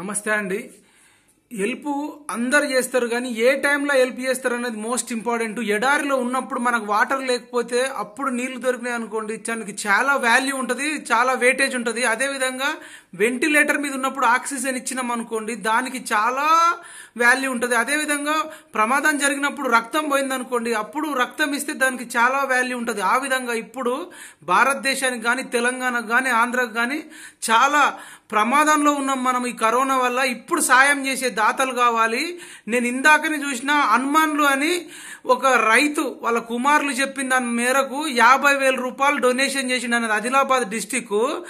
నమస్తే అండి హెల్ప్ అందరు చేస్తారు కానీ ఏ టైంలో హెల్ప్ చేస్తారు అనేది మోస్ట్ ఇంపార్టెంట్ ఎడారిలో ఉన్నప్పుడు మనకు వాటర్ లేకపోతే అప్పుడు నీళ్లు దొరికినాయి అనుకోండి దానికి చాలా వాల్యూ ఉంటుంది చాలా వెయిటేజ్ ఉంటుంది అదేవిధంగా వెంటిలేటర్ మీద ఉన్నప్పుడు ఆక్సిజన్ ఇచ్చినాం అనుకోండి దానికి చాలా వాల్యూ ఉంటుంది అదేవిధంగా ప్రమాదం జరిగినప్పుడు రక్తం పోయింది అనుకోండి అప్పుడు రక్తం ఇస్తే దానికి చాలా వాల్యూ ఉంటుంది ఆ విధంగా ఇప్పుడు భారతదేశానికి కానీ తెలంగాణకు కానీ ఆంధ్రాకు కానీ చాలా ప్రమాదంలో ఉన్నాం మనం ఈ కరోనా వల్ల ఇప్పుడు సాయం చేసే దాతలు కావాలి నేను ఇందాకనే చూసిన హనుమాన్లు అని ఒక రైతు వాళ్ళ కుమారులు చెప్పిన దాని మేరకు యాభై వేల రూపాయలు డొనేషన్ చేసిండు అన్నది ఆదిలాబాద్ డిస్టిక్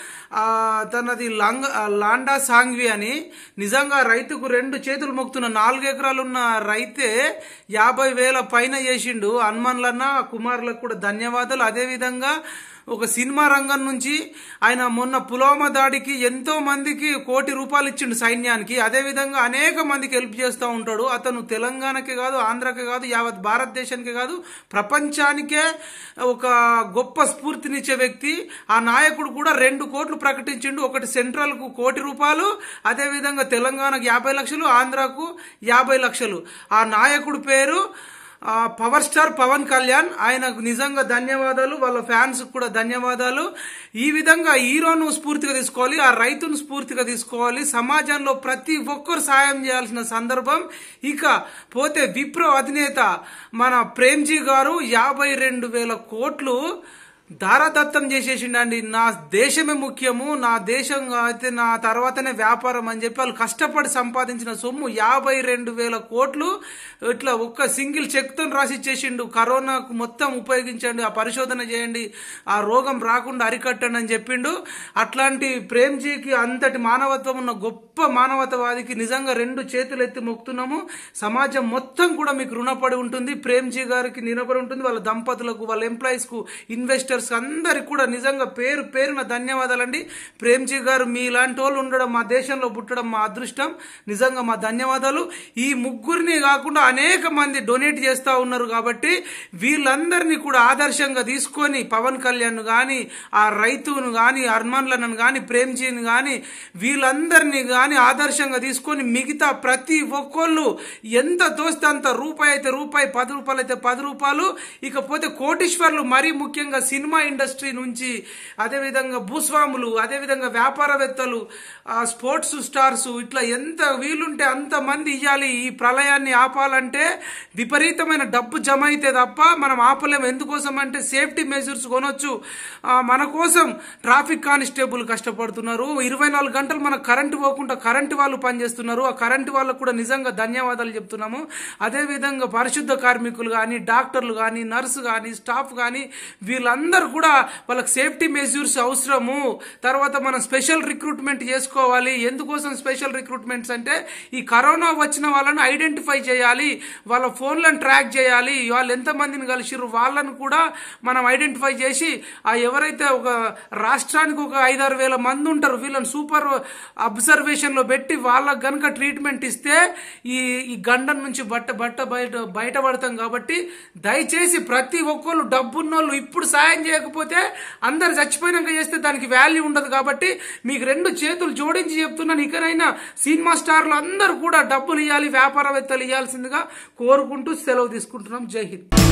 తనది లాంగ లాండా సాంగ్వి అని నిజంగా రైతుకు రెండు చేతులు మొక్కుతున్న నాలుగు ఎకరాలు ఉన్న రైతే యాభై వేల పైన చేసిండు హనుమాన్లన్న కుమారులకు కూడా ధన్యవాదాలు అదేవిధంగా ఒక సినిమా రంగం నుంచి ఆయన మొన్న పులోమా దాడికి ఎంతో మందికి కోటి రూపాయలు ఇచ్చిండు సైన్యానికి అదేవిధంగా అనేక మందికి హెల్ప్ చేస్తూ ఉంటాడు అతను తెలంగాణకే కాదు ఆంధ్రాకే కాదు యావత్ భారతదేశానికే కాదు ప్రపంచానికే ఒక గొప్ప స్ఫూర్తినిచ్చే వ్యక్తి ఆ నాయకుడు కూడా రెండు కోట్లు ప్రకటించిండు ఒకటి సెంట్రల్కు కోటి రూపాయలు అదేవిధంగా తెలంగాణకు యాభై లక్షలు ఆంధ్రాకు యాభై లక్షలు ఆ నాయకుడు పేరు ఆ, పవర్ స్టార్ పవన్ కళ్యాణ్ ఆయనకు నిజంగా ధన్యవాదాలు వాళ్ళ ఫ్యాన్స్ కూడా ధన్యవాదాలు ఈ విధంగా హీరోను స్ఫూర్తిగా తీసుకోవాలి ఆ రైతును స్ఫూర్తిగా తీసుకోవాలి సమాజంలో ప్రతి ఒక్కరు సాయం చేయాల్సిన సందర్భం ఇక పోతే విప్రో అధినేత మన ప్రేమ్జీ గారు యాభై రెండు వేల కోట్లు దారదత్తం చేసేసిండండి నా దేశమే ముఖ్యము నా దేశం అయితే నా తర్వాతనే వ్యాపారం అని చెప్పి వాళ్ళు కష్టపడి సంపాదించిన సొమ్ము యాభై రెండు వేల కోట్లు ఇట్లా ఒక్క సింగిల్ చెక్తో రాసి ఇచ్చేసిండు కరోనాకు మొత్తం ఉపయోగించండి ఆ పరిశోధన చేయండి ఆ రోగం రాకుండా అరికట్టండి అని చెప్పిండు అట్లాంటి ప్రేమ్జీకి అంతటి మానవత్వం ఉన్న గొప్ప మానవతవాదికి నిజంగా రెండు చేతులు ఎత్తి మొక్కుతున్నాము సమాజం మొత్తం కూడా మీకు రుణపడి ఉంటుంది ప్రేమ్జీ గారికి నిలబడి ఉంటుంది వాళ్ళ దంపతులకు వాళ్ళ ఎంప్లాయీస్ కు ఇన్వెస్టర్స్ అందరికి కూడా నిజంగా పేరు పేరున ధన్యవాదాలండి ప్రేమ్జీ గారు మీలాంటి వాళ్ళు ఉండడం మా దేశంలో పుట్టడం మా అదృష్టం నిజంగా మా ధన్యవాదాలు ఈ ముగ్గురిని కాకుండా అనేక మంది డొనేట్ చేస్తూ ఉన్నారు కాబట్టి వీళ్ళందరినీ కూడా ఆదర్శంగా తీసుకొని పవన్ కళ్యాణ్ కానీ ఆ రైతును కానీ అర్మాన్లను కానీ ప్రేమ్జీని కానీ వీళ్ళందరినీ కానీ ఆదర్శంగా తీసుకొని మిగతా ప్రతి ఒక్కళ్ళు ఎంత తోస్తే అంత రూపాయి అయితే రూపాయి పది రూపాయలు అయితే పది రూపాయలు ఇకపోతే కోటీశ్వర్లు మరీ ముఖ్యంగా సినిమా ఇండస్ట్రీ నుంచి అదేవిధంగా భూస్వాములు అదేవిధంగా వ్యాపారవేత్తలు ఆ స్పోర్ట్స్ స్టార్స్ ఇట్లా ఎంత వీలుంటే అంత మంది ఇవ్వాలి ఈ ప్రళయాన్ని ఆపాలంటే విపరీతమైన డబ్బు జమ అయితే తప్ప మనం ఆపలేము ఎందుకోసం అంటే సేఫ్టీ మెజర్స్ కొనొచ్చు ఆ, మన కోసం ట్రాఫిక్ కానిస్టేబుల్ కష్టపడుతున్నారు ఇరవై నాలుగు గంటలు మన కరెంటు పోకుండా కరెంటు వాళ్ళు పనిచేస్తున్నారు ఆ కరెంటు వాళ్ళకు కూడా నిజంగా ధన్యవాదాలు చెప్తున్నాము అదేవిధంగా పరిశుద్ధ కార్మికులు కానీ డాక్టర్లు కానీ నర్సు కానీ స్టాఫ్ కానీ వీళ్ళందరూ కూడా వాళ్ళకి సేఫ్టీ మెజర్స్ అవసరము తర్వాత మనం స్పెషల్ రిక్రూట్మెంట్ చేసుకోవాలి ఎందుకోసం స్పెషల్ రిక్రూట్మెంట్స్ అంటే ఈ కరోనా వచ్చిన వాళ్ళని ఐడెంటిఫై చేయాలి వాళ్ళ ఫోన్లను ట్రాక్ చేయాలి వాళ్ళు ఎంతమందిని కలిసిర్రు వాళ్ళను కూడా మనం ఐడెంటిఫై చేసి ఆ ఎవరైతే ఒక రాష్ట్రానికి ఒక ఐదారు వేల మంది ఉంటారు వీళ్ళని సూపర్ అబ్జర్వేషన్ లో పెట్టి వాళ్ళకి గనక ట్రీట్మెంట్ ఇస్తే ఈ ఈ గండం నుంచి బట్ట బట్ట బయట బయటపడతాం కాబట్టి దయచేసి ప్రతి ఒక్కళ్ళు డబ్బున్నోళ్ళు ఇప్పుడు సాయం చేయకపోతే అందరు చచ్చిపోయినాక చేస్తే దానికి వాల్యూ ఉండదు కాబట్టి మీకు రెండు చేతులు జోడించి చెప్తున్నాను ఇకనైనా సినిమా స్టార్లు అందరూ కూడా డబ్బులు ఇవ్వాలి వ్యాపారవేత్తలు ఇవ్వాల్సిందిగా కోరుకుంటూ సెలవు తీసుకుంటున్నాం జై హింద్